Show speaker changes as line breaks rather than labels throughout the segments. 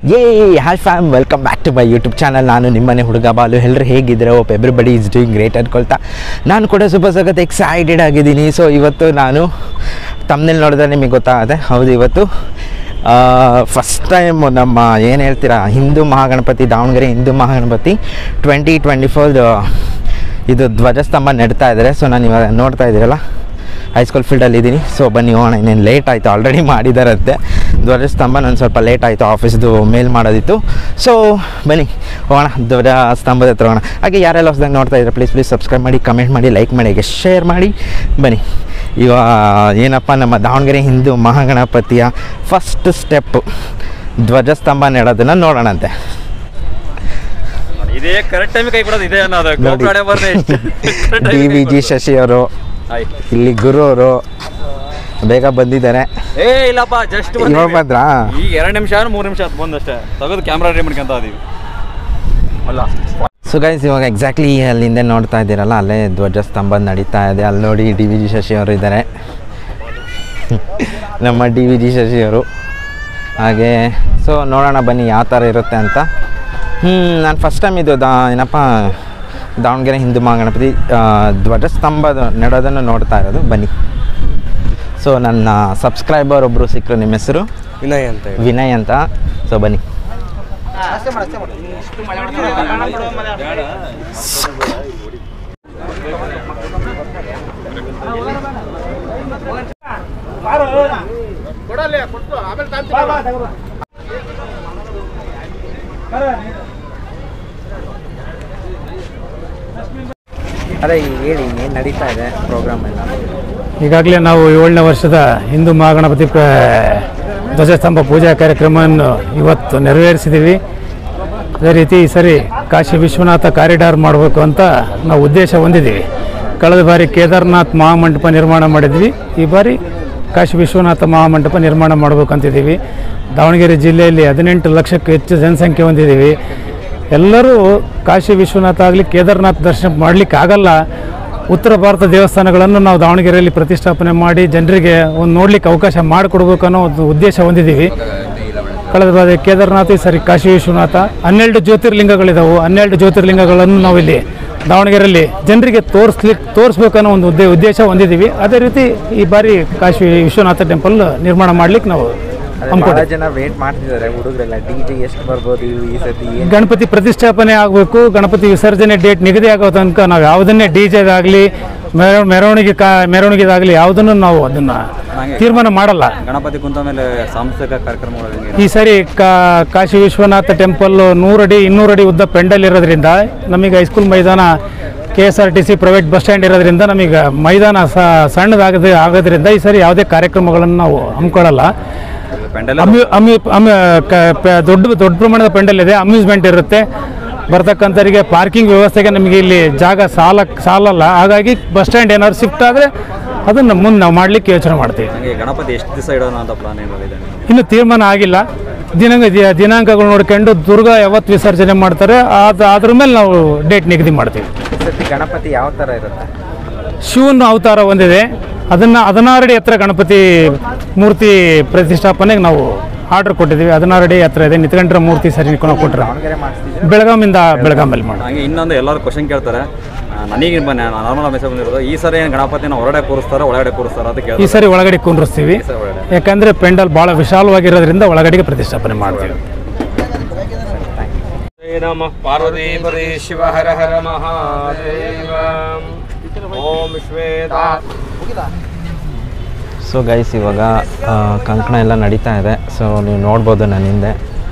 ಯೇ hi fam welcome back to my YouTube channel ನಾನು ನಿಮ್ಮನೆ ಹುಡುಗ ಬಾಲು ಎಲ್ಲರೂ ಹೇಗಿದ್ರೆ hope everybody is doing great ಅನ್ಕೊಳ್ತಾ ನಾನು ಕೂಡ ಸೂಪರ್ ಸಖತ್ ಎಕ್ಸೈಟೆಡ್ ಆಗಿದ್ದೀನಿ ಸೊ ಇವತ್ತು ನಾನು ತಮ್ಮನೇಲಿ ನೋಡಿದ್ರೆ ನಿಮಗೆ ಗೊತ್ತಾಗುತ್ತೆ ಹೌದು ಇವತ್ತು ಫಸ್ಟ್ ಟೈಮ್ ನಮ್ಮ ಏನು ಹೇಳ್ತೀರಾ Hindu Mahaganapati Davanagere Hindu Mahaganapati twenty twenty four ಇದು ಧ್ವಜಸ್ತಂಭ ನೆಡ್ತಾ ಇದ್ದಾರೆ ಸೊ ನಾನು ಇವಾಗ ನೋಡ್ತಾ ಇದ್ದೀರಲ್ಲ ಹೈಸ್ಕೂಲ್ ಫೀಲ್ಡಲ್ಲಿ ಇದ್ದೀನಿ ಸೊ ಬನ್ನಿ ಹೋಗೋಣ ಇನ್ನೇನು ಲೇಟ್ ಆಯಿತು ಆಲ್ರೆಡಿ ಮಾಡಿದಾರಂತೆ ಧ್ವಜಸ್ತಂಭ ನಾನು ಸ್ವಲ್ಪ ಲೇಟ್ ಆಯಿತು ಆಫೀಸ್ದು ಮೇಲ್ ಮಾಡೋದಿತ್ತು ಸೊ ಬನ್ನಿ ಹೋಗೋಣ ಧ್ವಜ ಸ್ತಂಭದ ಹತ್ರ ಹೋಗೋಣ ಹಾಗೆ ಯಾರೆಲ್ಲ ಹೊಸದಾಗಿ ನೋಡ್ತಾ ಇದ್ದಾರೆ ಪ್ಲೀಸ್ ಪ್ಲೀಸ್ ಸಬ್ಸ್ಕ್ರೈಬ್ ಮಾಡಿ ಕಮೆಂಟ್ ಮಾಡಿ ಲೈಕ್ ಮಾಡಿ ಹಾಗೆ ಶೇರ್ ಮಾಡಿ ಬನ್ನಿ ಇವಾಗ ಏನಪ್ಪ ನಮ್ಮ ದಾವಣಗೆರೆ ಹಿಂದೂ ಮಹಾಗಣಪತಿಯ ಫಸ್ಟ್ ಸ್ಟೆಪ್ ಧ್ವಜಸ್ತಂಭ ನೆಡೋದನ್ನು ನೋಡೋಣಂತೆ
ಇದೇ ಕರೆಕ್ಟ್ ಟೈಮ್ ಕೈ ಕೊಡೋದು ಇದೆ ಅನ್ನೋದು
ನೋಡಿ.
ಗೋಪುರ ಬರ್ದೆ
ಡಿ ವಿ ಜಿ ಶಶಿ ಅವರು ಇಲ್ಲಿ ಗುರು ಅವರು ಬೇಗ ಬಂದಿದ್ದಾರೆ
ಏ ಇಲ್ಲಪ್ಪ ಜಸ್ಟ್
ಇವಾಗ ಬಂದ್ರಾ
ಈಗ ಎರಡು ನಿಮಿಷ ಮೂರು ನಿಮಿಷ ಆಯ್ತು ಬಂದಷ್ಟೇ ತೆಗೆದು ಕ್ಯಾಮ್ರಾ ರೆಡಿ ಮಾಡ್ಕೊಂತ ಇದೀವಿ ಅಲ್ಲ
ಸೊ ಗೈಸ್ ಇವಾಗ ಎಕ್ಸಾಕ್ಟ್ಲಿ ಅಲ್ಲಿಂದ ನೋಡ್ತಾ ಇದ್ದೀರಲ್ಲ ಅಲ್ಲೇ ಧ್ವಜಸ್ತಂಭ ನಡೀತಾ ಇದೆ ಅಲ್ಲಿ ನೋಡಿ ಡಿ ವಿ ಜಿ ಶಶಿ ಅವರು ಇದ್ದಾರೆ ನಮ್ಮ ಡಿ ವಿ ಜಿ ಶಶಿ ಅವರು ಹಾಗೆ ಸೊ ನೋಡೋಣ ಬನ್ನಿ ಯಾವ ಥರ ಇರುತ್ತೆ ಅಂತ ಹ್ಞೂ ನಾನು ಫಸ್ಟ್ ಟೈಮ್ ಇದು ದಾ ಏನಪ್ಪ ದಾವಣಗೆರೆ ಹಿಂದೂ ಮಹಾಗಣಪತಿ ಆ, ಧ್ವಜಸ್ತಂಭದ ನೆಡೋದನ್ನು ನೋಡ್ತಾ ಇರೋದು ಬನ್ನಿ ಸೊ ನನ್ನ ಸಬ್ಸ್ಕ್ರೈಬರ್ ಒಬ್ಬರು ಸಿಕ್ಕರು ನಿಮ್ಮ ಹೆಸರು
ವಿನಯ್ ಅಂತ ಹೇಳಿ
ವಿನಯ್ ಅಂತ ಸೊ ಬನ್ನಿ ಅದೇ ಹೇಳಿ ಏನು ನಡೀತಾ ಇದೆ ಪ್ರೋಗ್ರಾಮ್ ಎಲ್ಲ
ಈಗಾಗಲೇ ನಾವು ಏಳನೇ ವರ್ಷದ ಹಿಂದೂ ಮಹಾಗಣಪತಿ ಪ್ರ ಧ್ವಜಸ್ತಂಭ ಪೂಜಾ ಕಾರ್ಯಕ್ರಮವನ್ನು ಇವತ್ತು ನೆರವೇರಿಸಿದ್ದೀವಿ ಅದೇ ರೀತಿ ಈ ಸರಿ ಕಾಶಿ ವಿಶ್ವನಾಥ ಕಾರಿಡಾರ್ ಮಾಡಬೇಕು ಅಂತ ನಾವು ಉದ್ದೇಶ ಹೊಂದಿದ್ದೀವಿ ಕಳೆದ ಬಾರಿ ಕೇದಾರ್ನಾಥ್ ಮಹಾಮಂಟಪ ನಿರ್ಮಾಣ ಮಾಡಿದ್ವಿ ಈ ಬಾರಿ ಕಾಶಿ ವಿಶ್ವನಾಥ ಮಹಾಮಂಟಪ ನಿರ್ಮಾಣ ಮಾಡಬೇಕಂತಿದ್ದೀವಿ ದಾವಣಗೆರೆ ಜಿಲ್ಲೆಯಲ್ಲಿ ಹದಿನೆಂಟು ಲಕ್ಷಕ್ಕೂ ಹೆಚ್ಚು ಜನಸಂಖ್ಯೆ ಹೊಂದಿದ್ದೀವಿ ಎಲ್ಲರೂ ಕಾಶಿ ವಿಶ್ವನಾಥ ಆಗಲಿ ಕೇದಾರ್ನಾಥ್ ದರ್ಶನ ಮಾಡಲಿಕ್ಕೆ ಆಗಲ್ಲ ಉತ್ತರ ಭಾರತ ದೇವಸ್ಥಾನಗಳನ್ನು ನಾವು ದಾವಣಗೆರೆಯಲ್ಲಿ ಪ್ರತಿಷ್ಠಾಪನೆ ಮಾಡಿ ಜನರಿಗೆ ಒಂದು ನೋಡ್ಲಿಕ್ಕೆ ಅವಕಾಶ ಮಾಡಿಕೊಡ್ಬೇಕು ಅನ್ನೋ ಒಂದು ಉದ್ದೇಶ ಹೊಂದಿದ್ದೀವಿ ಕಳೆದ ಬಾರಿ ಕೇದಾರ್ನಾಥ ಈ ಸರಿ ಕಾಶಿ ವಿಶ್ವನಾಥ ಹನ್ನೆರಡು ಜ್ಯೋತಿರ್ಲಿಂಗಗಳಿದಾವು ಹನ್ನೆರಡು ಜ್ಯೋತಿರ್ಲಿಂಗಗಳನ್ನು ನಾವು ಇಲ್ಲಿ ದಾವಣಗೆರೆಯಲ್ಲಿ ಜನರಿಗೆ ತೋರಿಸ್ಲಿಕ್ಕೆ ತೋರಿಸ್ಬೇಕನ್ನೋ ಒಂದು ಉದ್ದೇ ಉದ್ದೇಶ ಹೊಂದಿದ್ದೀವಿ ಅದೇ ರೀತಿ ಈ ಬಾರಿ ಕಾಶಿ ವಿಶ್ವನಾಥ ಟೆಂಪಲ್ ನಿರ್ಮಾಣ ಮಾಡ್ಲಿಕ್ಕೆ ನಾವು
ಭಾಳ
ಹಮ್ಮಿಕೊಂಡಿದ್ದೀವಿ
ಜನ ವೇಟ್ ಮಾಡ್ತಿದ್ದಾರೆ ಹುಡುಗರೆಲ್ಲ ಡಿ ಜೆ ಎಷ್ಟು ಬರ್ಬೋದು ಇವು ಈ ಸತಿ ಏನು
ಗಣಪತಿ ಪ್ರತಿಷ್ಠಾಪನೆ ಆಗಬೇಕು ಗಣಪತಿ ವಿಸರ್ಜನೆ ಡೇಟ್ ನಿಗದಿ ಆಗೋ ತನಕ ನಾವು ಯಾವುದನ್ನೇ ಡಿ ಜೆದಾಗಲಿ ಮೆರವಣಿಗೆ ಕಾ ಮೆರವಣಿಗೆದಾಗಲಿ ಯಾವುದನ್ನು ನಾವು ಅದನ್ನು ತೀರ್ಮಾನ ಮಾಡಲ್ಲ
ಗಣಪತಿ ಕುಂತ ಮೇಲೆ ಸಾಂಸ್ಕೃತಿಕ ಕಾರ್ಯಕ್ರಮಗಳು ಹೆಂಗೆ?
ಈ ಸರಿ ಕಾ ಕಾಶಿ ವಿಶ್ವನಾಥ ಟೆಂಪಲ್ ನೂರಡಿ ಇನ್ನೂರಡಿ ಉದ್ದ ಪೆಂಡಲ್ ಇರೋದ್ರಿಂದ ನಮಗೆ ಹೈಸ್ಕೂಲ್ ಮೈದಾನ K S R T C private bus stand ಇರೋದ್ರಿಂದ ನಮಗೆ ಮೈದಾನ ಸ ಸಣ್ಣದಾಗದೆ ಆಗೋದ್ರಿಂದ ಈ ಸರಿ ಯಾವುದೇ ಕಾರ್ಯಕ್ರಮಗಳನ್ನು ನಾವು ಹಮ್ಮಿಕೊಳ್ಳಲ್ಲ
ಪೆಂಡಲ್
ಅಮ್ಯೂ ಅಮ್ಯೂ ಅಮ್ಯೂ ಕ- ಪ- ದೊಡ್ಡ ದೊಡ್ಡ ಪ್ರಮಾಣದ ಪೆಂಡಲ್ ಇದೆ ಅಮ್ಯೂಸ್ಮೆಂಟ್ ಇರುತ್ತೆ ಬರ್ತಕ್ಕಂಥವರಿಗೆ ಪಾರ್ಕಿಂಗ್ ವ್ಯವಸ್ಥೆಗೆ ನಮಗೆ ಇಲ್ಲಿ ಜಾಗ ಸಾಲ ಸಾಲಲ್ಲ ಹಾಗಾಗಿ ಬಸ್ ಸ್ಟ್ಯಾಂಡ್ ಏನಾದ್ರು ಶಿಫ್ಟ್ ಆದರೆ ಅದನ್ನು ಮುಂದೆ ನಾವು ಮಾಡಲಿಕ್ಕೆ ಯೋಚನೆ ಮಾಡ್ತೀವಿ
ಹಂಗೆ ಗಣಪತಿ ಎಷ್ಟು ದಿವಸ ಇಡೋಣ ಅಂತ ಪ್ಲಾನ್ ಏನಾದ್ರು ಇದೆ
ಇನ್ನು ತೀರ್ಮಾನ ಆಗಿಲ್ಲ ದಿನಾಂಕ ದಿ- ದಿನಾಂಕಗಳು ನೋಡ್ಕೊಂಡು ದುರ್ಗ ಯಾವತ್ತು ವಿಸರ್ಜನೆ ಮಾಡ್ತಾರೆ ಅದು ಅದ್ರ ಮೇಲೆ ನಾವು ಡೇಟ್ ನಿಗದಿ ಮಾಡ್ತೀವಿ
ಈ ಸತಿ ಗಣಪತಿ ಯಾವ ಥರ ಇರುತ್ತೆ
ಶಿವನ ಅವತಾರ ಹೊಂದಿದೆ ಅದನ್ನು ಹದಿನಾರು ಅಡಿ ಹತ್ರ ಗಣಪತಿ ಮೂರ್ತಿ ಪ್ರತಿಷ್ಠಾಪನೆಗೆ ನಾವು ಆರ್ಡರ್ ಕೊಟ್ಟಿದ್ದೀವಿ ಹದಿನಾರು ಅಡಿ ಹತ್ರ ಇದೆ ನಿತ್ಕಂಡ್ರೆ ಮೂರ್ತಿ ಸರಿ ನಿಂತ್ಕೊಂಡು ಕೊಟ್ಟರೆ
ದಾವಣಗೆರೆ ಮಾಡಿಸ್ತಿದ್ರೆ
ಬೆಳಗಾಮಿಂದ ಬೆಳಗಾಮಲ್ಲಿ ಮಾಡಿ
ಹಂಗೆ ಇನ್ನೊಂದು ಎಲ್ಲರೂ ಕ್ವಶನ್ ಕೇಳ್ತಾರೆ ಆ, ನನಗೆ ಬನ್ನಿ ನಾರ್ಮಲ್ ಮೆಸೇಜ್ ಬಂದಿರೋದು ಈ ಸರಿ ಏನು ಗಣಪತಿನ ಹೊರಗಡೆ ಕೂರಿಸ್ತಾರೋ ಒಳಗಡೆ ಕೂರಿಸ್ತಾರೋ ಅಂತ
ಈ
ಕೇಳ್ತಾರೆ
ಸರಿ ಒಳಗಡೆ ಕುಂಡ್ರಿಸ್ತೀವಿ
ಸರಿ ಒಳಗಡೆ
ಯಾಕಂದರೆ ಪೆಂಡಲ್ ಭಾಳ ವಿಶಾಲವಾಗಿರೋದ್ರಿಂದ ಒಳಗಡೆಗೆ ಪ್ರತಿಷ್ಠಾಪನೆ ಮಾಡ್ತೀವಿ
ನಮಃ ಪಾರ್ವತಿ ಪದೇ ಶಿವ ಹರ ಹರ ಮಹಾದೇವ ಓಂ ಶ್ವೇತ
ಸೊ ಗೈಸ್ ಇವಾಗ ಆ, ಕಂಕಣ ಎಲ್ಲ ನಡೀತಾ ಇದೆ ಸೊ ನೀವು ನೋಡ್ಬೋದು ನನ್ನ ಹಿಂದೆ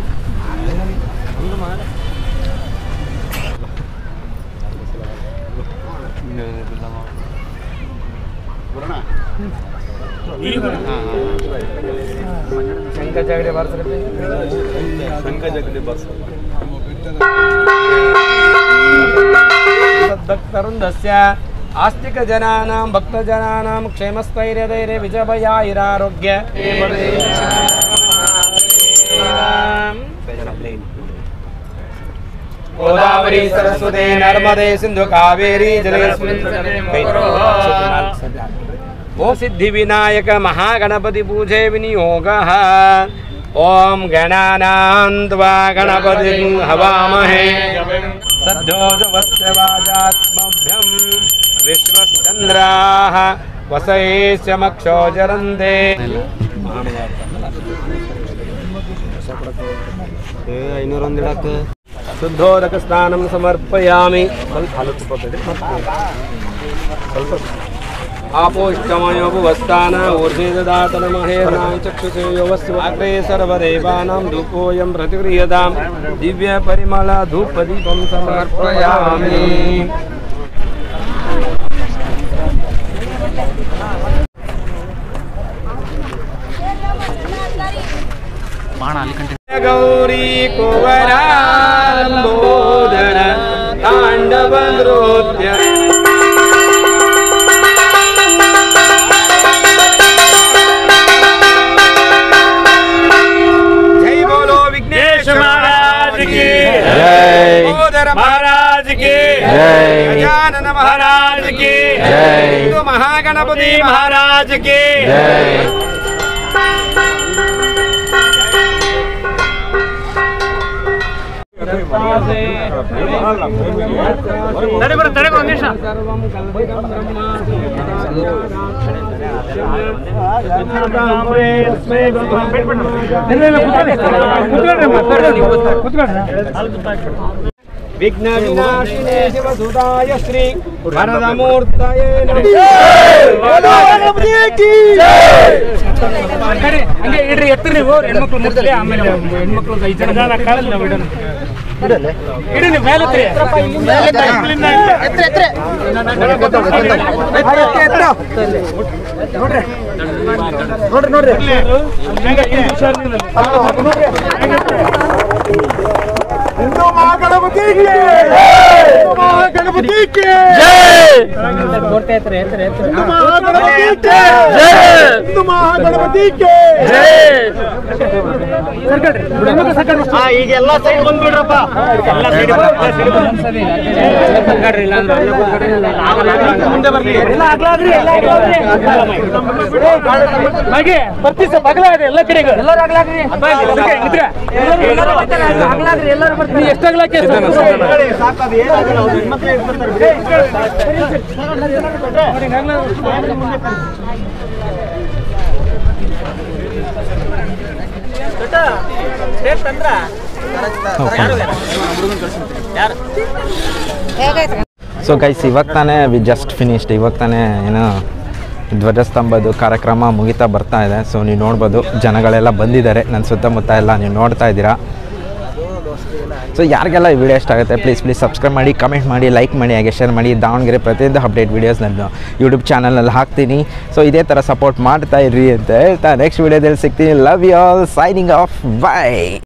ಸದ್ಭಕ್ತವೃಂದಸ್ಯ ಆಸ್ತಿಕ ಜನಾನಾಂ ಭಕ್ತ ಜನಾನಾಂ ಕ್ಷೇಮಸ್ಥೈರ್ಯ ಧೈರ್ಯ ವಿಜಯಭಯಾಯಿರಾರೋಗ್ಯ ಗೋದಾವರಿ ಸರಸ್ವತಿ ನರ್ಮದೆ ಸಿಂಧು ಕಾವೇರಿ ಜಲಯಸ್ಮಿನ್ ಓ ಸಿದ್ಧಿ ವಿನಾಯಕ ಮಹಾಗಣಪತಿ ಪೂಜೆ ವಿನಿಯೋಗ ॐ गणानान्त्वा गणपतिं हवामहे सद्योजवस्य वाजात्मभ्यं विश्वश्चन्द्राः वसयेशमक्षोजरन्ते शुद्धोदकस्नानं समर्पयामि ಸ್ವಲ್ಪ ಹಾಲು ತುಪ್ಪ ಬೇಡಿ ಸ್ವಲ್ಪ आपोष्टमयो भुवस्तान ऊर्जे ददातन महेर्नाय चक्षुषे योवस्य अग्रे सर्वदेवानां धूपोऽयं प्रतिगृह्यतां दिव्यपरिमळ धूपदीपं समर्पयामि गौरी कुवराम्बोदर ताण्डव नृत्य जय बोलो विघ्नेश महाराज की
जय।
बोधर महाराज की
जय।
गजानन महाराज की
जय।
हिंदू महागणपति महाराज की
ಜೈ
ವಿಘ್ನ ವಿನಾಶಿನೇ ಶಿವಸುತಾಯ ಶ್ರೀ ವರದಮೂರ್ತಯೇ
ಹಂಗೆ ಇಡ್ರಿ ಎತ್ತಿರಿ ನೀವು ಹೆಣ್ಮಕ್ಳು ಮುಟ್ಲಿ ಆಮೇಲೆ ಹೆಣ್ಮಕ್ಳು ಐದು ಜನ ಕಾಲಲ್ಲಿ ನಾವು ಇಡೋಣ ಇಡಿ ನೀವು ಮೇಲೆ ಎತ್ತಿರಿ. ಇಲ್ಲಿಂದ ಇಲ್ಲಿಂದ. ಹಂಗೆ ಈ ಹುಷಾರಿನಲ್ಲಿ. ನೋಡ್ತಾ ಇರ್ತಾರೆ, ಎತ್ತಿರಿ, ಎತ್ತಿರಿ. ಸರ್ಕಳ್ರಿ. ಹೆಣ್ಮಕ್ಳು ಸರ್ಕಳ್ರಿ. ಎಲ್ಲ ಸೈಡ್ ಬಂದ್ಬಿಡ್ರಪ್ಪ ಎಲ್ಲ ಸೈಡ್ ಮುಂದೆ ಬರ್ಲಿ ಎಲ್ಲ ಆಗ್ಲಾದ್ರಿ ಎಲ್ಲ ಆಗ್ಲಾದ್ರಿ ಮಗೆ ಬರ್ತಿ ಸರ್ ಬಗಲ ಇದೆ ಎಲ್ಲ ಕಡೆಗೆ ಎಲ್ಲರೂ ಆಗ್ಲಾಗ್ರಿ ಎಲ್ಲರೂ ಬರ್ತೀವಿ ಎಷ್ಟಾಗ್ಲಾಕೆ
ಸೊ ಗೈಸ್ ಇವಾಗ ತಾನೇ ವಿ ಜಸ್ಟ್ ಫಿನಿಶ್ಡ್ ಇವಾಗ ತಾನೇ ಏನೋ ಧ್ವಜಸ್ತಂಭದ ಕಾರ್ಯಕ್ರಮ ಮುಗಿತಾ ಬರ್ತಾ ಇದೆ ಸೊ ನೀವು ನೋಡ್ಬೋದು ಜನಗಳೆಲ್ಲ ಬಂದಿದ್ದಾರೆ ನನ್ನ ಸುತ್ತಮುತ್ತ ಎಲ್ಲ ನೀವು ನೋಡ್ತಾ ಇದ್ದೀರಾ ಸೊ ಯಾರಿಗೆಲ್ಲ ಈ ವಿಡಿಯೋ ಇಷ್ಟ ಆಗುತ್ತೆ ಪ್ಲೀಸ್ ಪ್ಲೀಸ್ ಸಬ್ಸ್ಕ್ರೈಬ್ ಮಾಡಿ ಕಮೆಂಟ್ ಮಾಡಿ ಲೈಕ್ ಮಾಡಿ ಹಾಗೆ ಶೇರ್ ಮಾಡಿ ದಾವಣಗೆರೆ ಪ್ರತಿಯೊಂದು ಅಪ್ಡೇಟ್ ವೀಡಿಯೋಸ್ ನಾನು ಯೂಟ್ಯೂಬ್ ಚಾನಲಲ್ಲಿ ಹಾಕ್ತೀನಿ ಸೊ ಇದೇ ಥರ ಸಪೋರ್ಟ್ ಮಾಡ್ತಾ ಇರ್ರಿ ಅಂತ ಹೇಳ್ತಾ ನೆಕ್ಸ್ಟ್ ವೀಡಿಯೋದಲ್ಲಿ ಸಿಗ್ತೀನಿ love you all signing off by